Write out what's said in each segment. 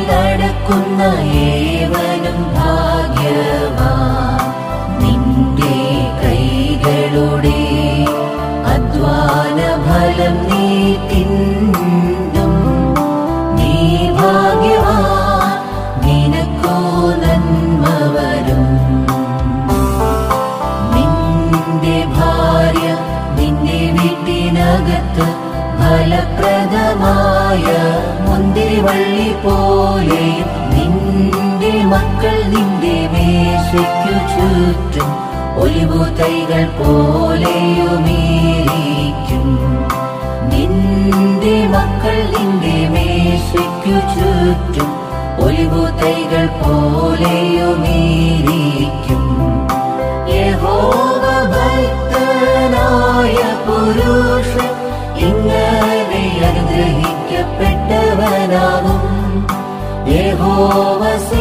നടക്കുന്ന ഏവനും ഭാഗ്യവാൻ നിന്റെ കൈകളുടെ അധ്വാന ഫലം നീ തിന്നും നീ ഭാഗ്യവാൻ നിനക്കോ നന്മ വരും നിന്റെ ഭാര്യ നിന്റെ വീട്ടിനകത്ത് ഫലപ്രദമായ മുന്തിരിവള്ളി പോലെയും നിന്റെ മക്കൾ നിന്റെ മേശയ്ക്കു ചുറ്റും ഒലിവു തൈകൾ പോലെയുമീരിക്കും നിന്റെ മക്കൾ നിന്റെ മേശയ്ക്കു ചുറ്റും ഒലിവു തൈകൾ പോലെയുമീരിക്കും യഹോവ ഭക്തനായ പുരുഷൻ ഇങ്ങനെ അനുഗ്രഹിക്കപ്പെട്ടവനാകും യഹോവ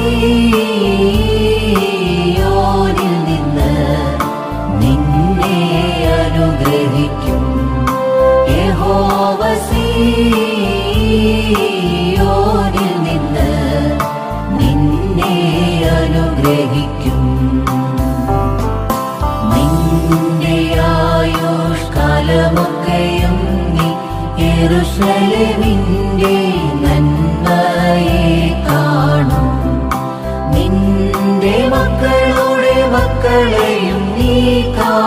സീയോനിൽ നിന്ന് നിന്നെ അനുഗ്രഹിക്കും യഹോവ സീയോനിൽ നിന്ന് നിന്നെ അനുഗ്രഹിക്കും നിന്റെ ആയുഷ്കാലമൊക്കെയും നീ യെരൂശലേമിന്റെ നന്മയെ കാണും നിന്റെ മക്കളുടെ മക്കളെയും നീ കാണും